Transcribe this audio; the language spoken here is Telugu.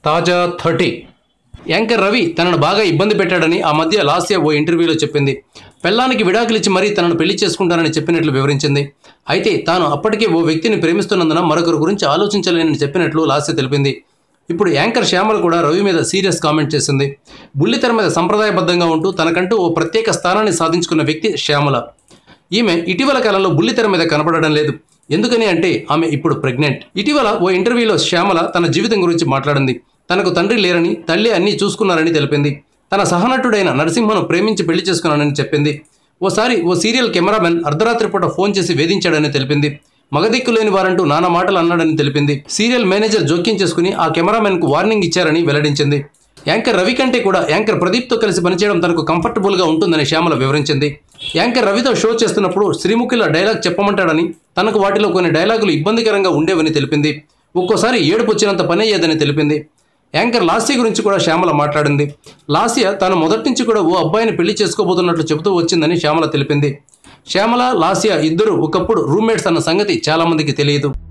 తాజా థర్టీ యాంకర్ రవి తనను బాగా ఇబ్బంది పెట్టాడని ఆ మధ్య లాస్య ఓ ఇంటర్వ్యూలో చెప్పింది పెళ్ళానికి విడాకులిచ్చి మరీ తనను పెళ్లి చేసుకుంటానని చెప్పినట్లు వివరించింది అయితే తాను అప్పటికే ఓ వ్యక్తిని ప్రేమిస్తున్నందున మరొకరి గురించి ఆలోచించలేనని చెప్పినట్లు లాస్య తెలిపింది ఇప్పుడు యాంకర్ శ్యామల కూడా రవి మీద సీరియస్ కామెంట్ చేసింది బుల్లితెర మీద సంప్రదాయబద్ధంగా ఉంటూ తనకంటూ ఓ ప్రత్యేక స్థానాన్ని సాధించుకున్న వ్యక్తి శ్యామల ఈమె ఇటీవల కాలంలో బుల్లితెర మీద కనపడడం లేదు ఎందుకని అంటే ఆమె ఇప్పుడు ప్రెగ్నెంట్ ఇటీవల ఓ ఇంటర్వ్యూలో శ్యామల తన జీవితం గురించి మాట్లాడింది తనకు తండ్రి లేరని తల్లి అన్నీ చూసుకున్నారని తెలిపింది తన సహనటుడైన నరసింహను ప్రేమించి పెళ్లి చేసుకున్నానని చెప్పింది ఓసారి ఓ సీరియల్ కెమెరామెన్ అర్ధరాత్రి పూట ఫోన్ చేసి వేధించాడని తెలిపింది మగదిక్కు లేని వారంటూ నానా మాటలు అన్నాడని తెలిపింది సీరియల్ మేనేజర్ జోక్యం చేసుకుని ఆ కెమెరామెన్కు వార్నింగ్ ఇచ్చారని వెల్లడించింది యాంకర్ రవి కంటే కూడా యాంకర్ ప్రదీప్తో కలిసి పనిచేయడం తనకు కంఫర్టబుల్గా ఉంటుందని శ్యామల వివరించింది యాంకర్ రవితో షో చేస్తున్నప్పుడు శ్రీముఖిల డైలాగ్ చెప్పమంటాడని తనకు వాటిలో కొన్ని డైలాగులు ఇబ్బందికరంగా ఉండేవని తెలిపింది ఒక్కోసారి ఏడుపు వచ్చినంత పని అయ్యేదని తెలిపింది యాంకర్ లాస్య గురించి కూడా శ్యామల మాట్లాడింది లాస్య తాను మొదటి నుంచి కూడా ఓ అబ్బాయిని పెళ్లి చేసుకోబోతున్నట్లు చెబుతూ వచ్చిందని శ్యామల తెలిపింది శ్యామల లాస్య ఇద్దరు ఒకప్పుడు రూమ్మేట్స్ అన్న సంగతి చాలామందికి తెలియదు